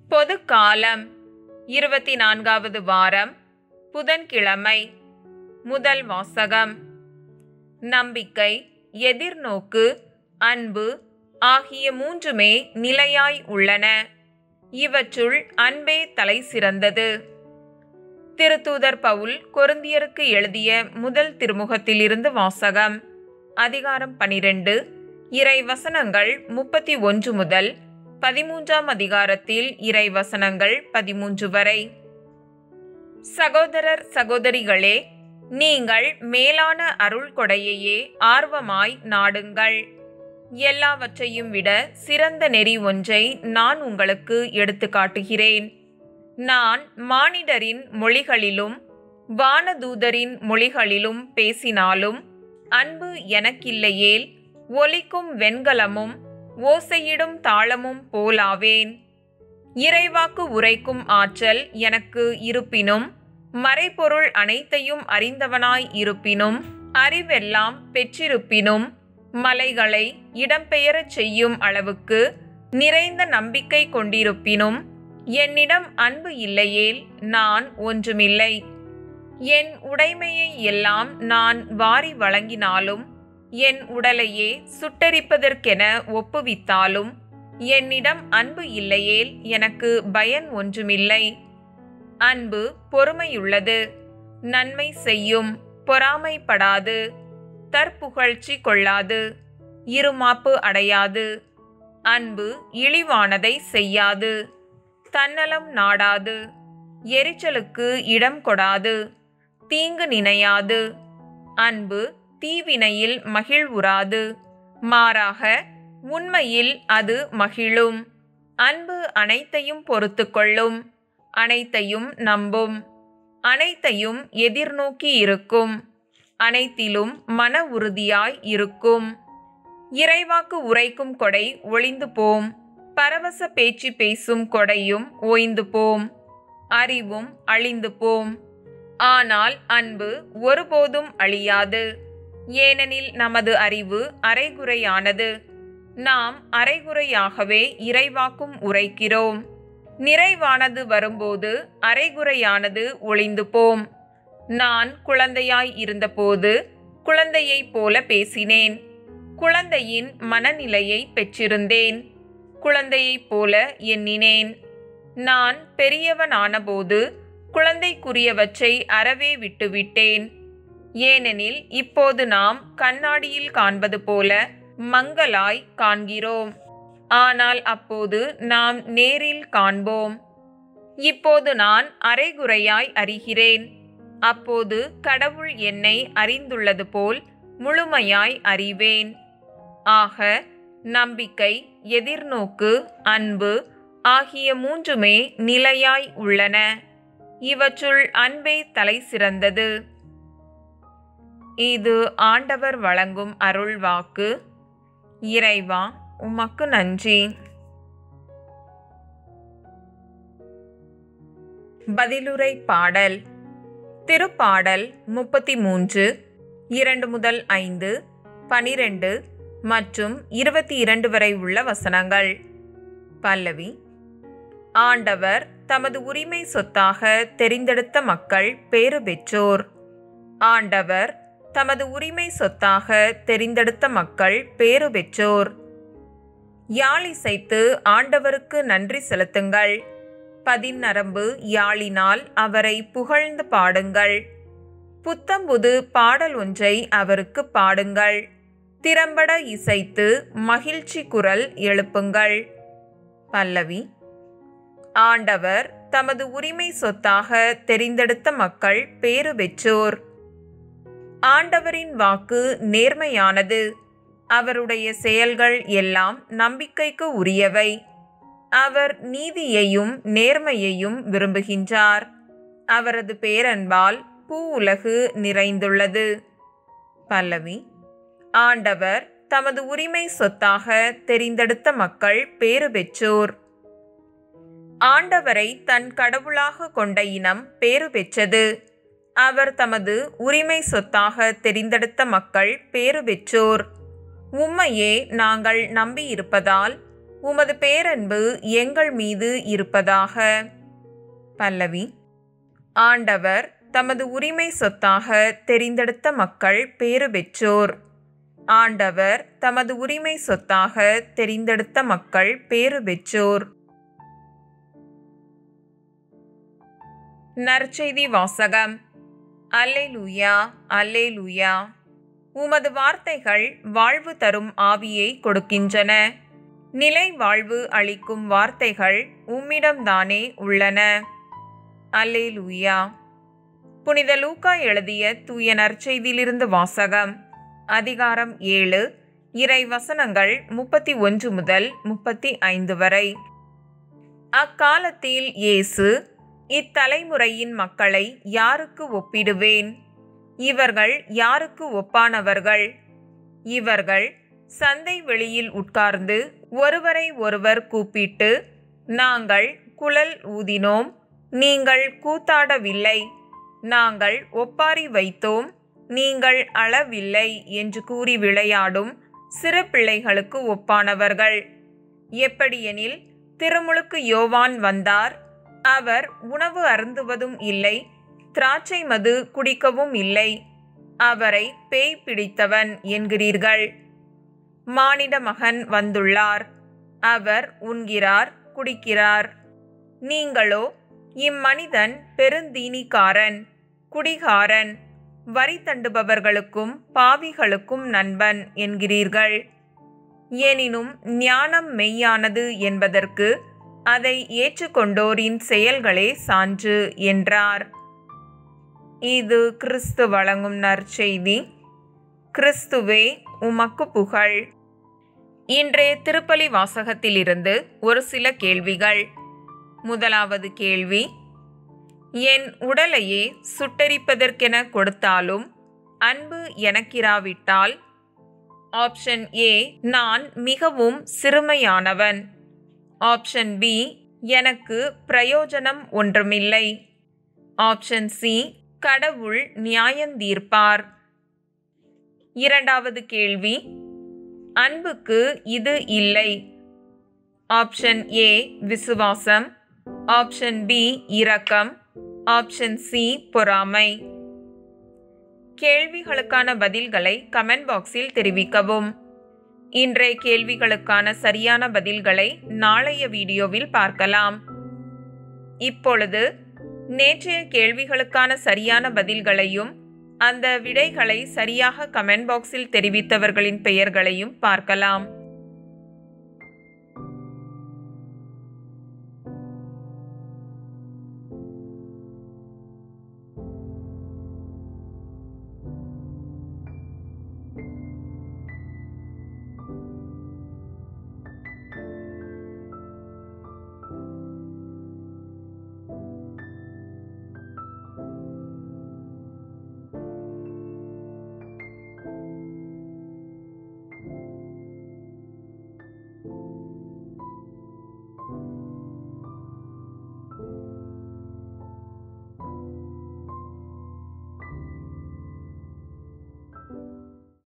பொது காலம் இருபத்தி நான்காவது வாரம் புதன்கிழமை முதல் வாசகம் நம்பிக்கை எதிர்நோக்கு அன்பு ஆகிய மூன்றுமே நிலையாய் உள்ளன இவற்றுள் அன்பே தலை சிறந்தது திருத்தூதர் பவுல் கொருந்தியருக்கு எழுதிய முதல் திருமுகத்திலிருந்து வாசகம் அதிகாரம் பனிரெண்டு இறை வசனங்கள் முப்பத்தி ஒன்று முதல் பதிமூன்றாம் அதிகாரத்தில் இறை வசனங்கள் பதிமூன்று வரை சகோதரர் சகோதரிகளே நீங்கள் மேலான அருள் கொடையையே ஆர்வமாய் நாடுங்கள் எல்லாவற்றையும் விட சிறந்த நெறி ஒன்றை நான் உங்களுக்கு எடுத்து காட்டுகிறேன் நான் மானிடரின் மொழிகளிலும் வானதூதரின் மொழிகளிலும் பேசினாலும் அன்பு எனக்கில்லையேல் ஒலிக்கும் வெண்கலமும் ஓசையிடும் தாளமும் போலாவேன் இறைவாக்கு உரைக்கும் ஆற்றல் எனக்கு இருப்பினும் மறைபொருள் அனைத்தையும் அறிந்தவனாய் இருப்பினும் அறிவெல்லாம் பெற்றிருப்பினும் மலைகளை இடம்பெயரச் செய்யும் அளவுக்கு நிறைந்த நம்பிக்கை கொண்டிருப்பினும் என்னிடம் அன்பு இல்லையேல் நான் ஒன்றுமில்லை என் உடைமையை எல்லாம் நான் வாரி வழங்கினாலும் என் உடலையே சுட்டரிப்பதற்கென ஒப்புவித்தாலும் என்னிடம் அன்பு இல்லையேல் எனக்கு பயன் ஒன்றுமில்லை அன்பு பொறுமையுள்ளது நன்மை செய்யும் பொறாமைப்படாது தற்புகழ்ச்சி கொள்ளாது இருமாப்பு அடையாது அன்பு இழிவானதை செய்யாது தன்னலம் நாடாது எரிச்சலுக்கு இடம் கொடாது தீங்கு நினையாது அன்பு தீவினையில் மகிழ்வுறாது மாறாக உண்மையில் அது மகிழும் அன்பு அனைத்தையும் பொறுத்து கொள்ளும் அனைத்தையும் நம்பும் அனைத்தையும் எதிர்நோக்கி இருக்கும் அனைத்திலும் மன உறுதியாய் இருக்கும் இறைவாக்கு உரைக்கும் கொடை ஒளிந்து போம் பரவச பேச்சு பேசும் கொடையும் ஓய்ந்து போம் அறிவும் அழிந்து போம் ஆனால் அன்பு ஒருபோதும் அழியாது ஏனெனில் நமது அறிவு அரைகுறையானது நாம் அரைகுறையாகவே இறைவாக்கும் உரைக்கிறோம் நிறைவானது வரும்போது அரைகுறையானது ஒளிந்து போம் நான் குழந்தையாய் இருந்தபோது குழந்தையைப் போல பேசினேன் குழந்தையின் மனநிலையை பெற்றிருந்தேன் குழந்தையைப் போல எண்ணினேன் நான் பெரியவனானபோது குழந்தைக்குரியவற்றை அறவே விட்டுவிட்டேன் ஏனெனில் இப்போது நாம் கண்ணாடியில் காண்பது போல மங்கலாய் காண்கிறோம் ஆனால் அப்போது நாம் நேரில் காண்போம் இப்போது நான் அரைகுறையாய் அறிகிறேன் அப்போது கடவுள் என்னை அறிந்துள்ளது போல் முழுமையாய் அறிவேன் ஆக நம்பிக்கை எதிர்நோக்கு அன்பு ஆகிய மூன்றுமே நிலையாய் உள்ளன இவற்றுள் அன்பே தலை சிறந்தது இது ஆண்டவர் வழங்கும் அருள் வாக்கு இறைவா உமக்கு நன்றி பதிலுரை பாடல் திருப்பாடல் முப்பத்தி மூன்று இரண்டு முதல் ஐந்து பனிரெண்டு மற்றும் இருபத்தி இரண்டு வரை உள்ள வசனங்கள் பல்லவி ஆண்டவர் தமது உரிமை சொத்தாக தெரிந்தெடுத்த மக்கள் பேறு பெற்றோர் ஆண்டவர் தமது உரிமை சொத்தாக தெரிந்தெடுத்த மக்கள் பேறு பெற்றோர் யாழிசைத்து ஆண்டவருக்கு நன்றி செலுத்துங்கள் பதிநரம்பு யாழினால் அவரை புகழ்ந்து பாடுங்கள் புத்தம்புது பாடல் ஒன்றை அவருக்கு பாடுங்கள் திறம்பட இசைத்து மகிழ்ச்சி குரல் எழுப்புங்கள் பல்லவி ஆண்டவர் தமது உரிமை சொத்தாக தெரிந்தெடுத்த மக்கள் பேறு பெற்றோர் ஆண்டவரின் வாக்கு நேர்மையானது அவருடைய செயல்கள் எல்லாம் நம்பிக்கைக்கு உரியவை அவர் நீதியையும் நேர்மையையும் விரும்புகின்றார் அவரது பேரன்பால் பூ உலகு நிறைந்துள்ளது பல்லவி ஆண்டவர் தமது உரிமை சொத்தாக தெரிந்தெடுத்த மக்கள் பேறு பெற்றோர் ஆண்டவரை தன் கடவுளாக கொண்ட இனம் பேறு பெற்றது அவர் தமது உரிமை சொத்தாக தெரிந்தெடுத்த மக்கள் பேறு பெற்றோர் உம்மையே நாங்கள் நம்பியிருப்பதால் உமது பேரன்பு எங்கள் மீது இருப்பதாக பல்லவி ஆண்டவர் தமது உரிமை சொத்தாக தெரிந்தெடுத்த மக்கள் பேறு பெற்றோர் ஆண்டவர் தமது உரிமை சொத்தாக தெரிந்தெடுத்த மக்கள் பேறு பெற்றோர் நற்செய்தி வாசகம் அல்லேலூயா அல்லேலூயா உமது வார்த்தைகள் வாழ்வு தரும் ஆவியை கொடுக்கின்றன நிலை வாழ்வு அளிக்கும் வார்த்தைகள் உம்மிடம்தானே உள்ளன அல்லேலூயா புனித லூக்கா எழுதிய தூய நற்செய்தியிலிருந்து வாசகம் அதிகாரம் ஏழு இறை வசனங்கள் முப்பத்தி ஒன்று முதல் முப்பத்தி ஐந்து வரை அக்காலத்தில் இயேசு இத்தலைமுறையின் மக்களை யாருக்கு ஒப்பிடுவேன் இவர்கள் யாருக்கு ஒப்பானவர்கள் இவர்கள் சந்தை வெளியில் உட்கார்ந்து ஒருவரை ஒருவர் கூப்பிட்டு நாங்கள் குழல் ஊதினோம் நீங்கள் கூத்தாடவில்லை நாங்கள் ஒப்பாரி வைத்தோம் நீங்கள் அளவில்லை என்று கூறி விளையாடும் சிறு பிள்ளைகளுக்கு ஒப்பானவர்கள் எப்படியெனில் திருமுழுக்கு யோவான் வந்தார் அவர் உணவு அருந்துவதும் இல்லை திராட்சை மது குடிக்கவும் இல்லை அவரை பேய் பிடித்தவன் என்கிறீர்கள் மானிட மகன் வந்துள்ளார் அவர் உண்கிறார் குடிக்கிறார் நீங்களோ இம்மனிதன் பெருந்தீனிக்காரன் குடிகாரன் வரி தண்டுபவர்களுக்கும் பாவிகளுக்கும் நண்பன் என்கிறீர்கள் எனினும் ஞானம் மெய்யானது என்பதற்கு அதை ஏற்றுக்கொண்டோரின் செயல்களே சான்று என்றார் இது கிறிஸ்து வழங்கும் நற்செய்தி கிறிஸ்துவே உமக்கு புகழ் இன்றைய திருப்பலி வாசகத்திலிருந்து ஒரு சில கேள்விகள் முதலாவது கேள்வி என் உடலையே சுட்டரிப்பதற்கென கொடுத்தாலும் அன்பு எனக்கிராவிட்டால் ஆப்ஷன் ஏ நான் மிகவும் சிறுமையானவன் ஆப்ஷன் பி எனக்கு பிரயோஜனம் ஒன்றுமில்லை ஆப்ஷன் சி கடவுள் நியாயந்தீர்ப்பார் இரண்டாவது கேள்வி அன்புக்கு இது இல்லை ஆப்ஷன் ஏ விசுவாசம் ஆப்ஷன் பி இரக்கம் ஆப்ஷன் சி பொறாமை கேள்விகளுக்கான பதில்களை கமெண்ட் பாக்ஸில் தெரிவிக்கவும் இன்றைய கேள்விகளுக்கான சரியான பதில்களை நாளைய வீடியோவில் பார்க்கலாம் இப்பொழுது நேற்றைய கேள்விகளுக்கான சரியான பதில்களையும் அந்த விடைகளை சரியாக கமெண்ட் பாக்ஸில் தெரிவித்தவர்களின் பெயர்களையும் பார்க்கலாம்